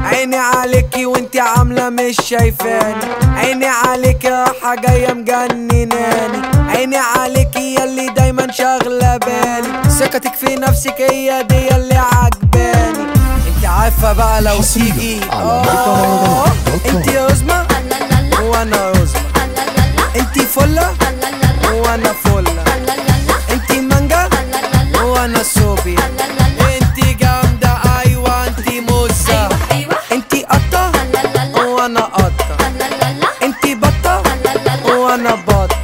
عيني عليكي وانتي عاملة مش شايفاني عيني عليكي راحة جاية مجنناني عيني عليكي ياللي دايما شاغلة بالي ثقتك في نفسك هي دي اللي عجباني انتي عارفة بقى لو حصرياً تيجي على آه، موقع مهرجانات دوت كوم. انتي رزمة وانا رزمة انتي فلة وانا فلة انتي مانجا وانا صوبيا انتي جامدة ايوه انتي موزة انتي قطة وانا قطة انتي بطة وانا بطة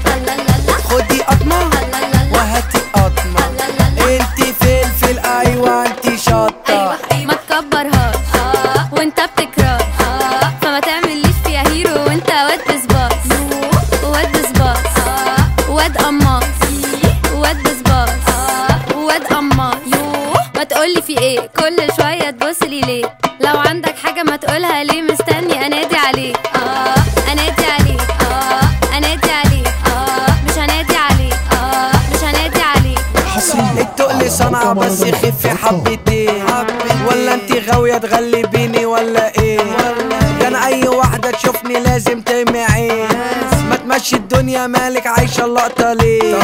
خدي قطمة وهاتي قطمة انتي فلفل ايوه انتي شطة ما تكبرهاش وانت بتكرار فما تعمليش فيها هيرو وانت واد بسباس واد بسباس واد قماص واد بسباس واد قماص ما تقولي في ايه كل شويه تبص لي ليه لو عندك حاجه ما تقولها ليه مستني انادي عليك اه انادي عليك اه انادي عليك اه مش هنادي عليك اه مش هنادي عليك حصريا التقل صنعة بس خفي حبتين ولا انتي غاوية تغلبيني ولا ايه ده انا اي واحدة تشوفني لازم ترمي عين ما تمشي الدنيا مالك عايشة اللقطة ليه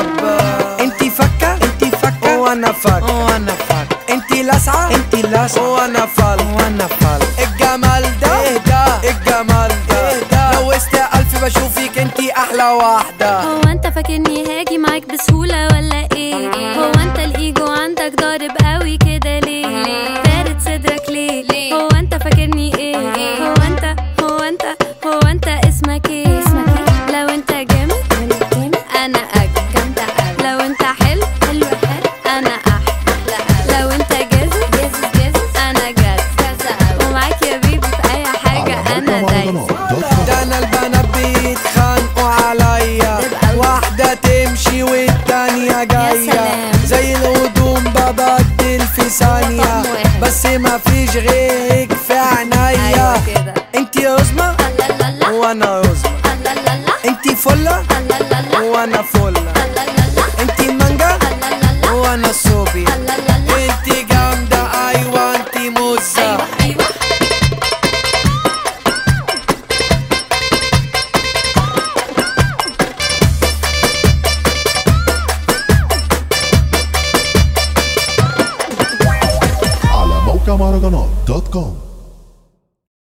انتي فكة انتي فكة وانا فك وانا فك انتي لاسعة انتي لاسعة وانا فل وانا فل الجمال ده ايه ده الجمال ده ايه ده لو وسط الف بشوفك انتي احلى واحدة هو انت فاكرني هاجي معاك بسهولة ولا ايه هو انت الايجو عندك ضارب قوي كده ليه فارد صدرك ليه هو انت فاكرني ايه هو انت هو انت هو انت اسمك ايه اسمك ايه لو انت جامد انا اجمد لو انت حلو حلو حلو انا احلى لو انت جازز جازز جازز انا جاز ومعاك يا بيبي في اي حاجة على انا موقع دايس مهرجانات دوت كوم. ده انا البنات بيتخانقوا عليا واحدة تمشي والتانية جاية سلام. زي الهدوم ببدل في ثانية رقم واحد. بس ما فيش غيرك في عينيا ايوه كده انتي رزمة وانا رزمة انتي فلة وانا فلة انتي مانجا وانا صوبيا انتي جامدة ايوه انتي موزة على موقع مهرجانات دوت كوم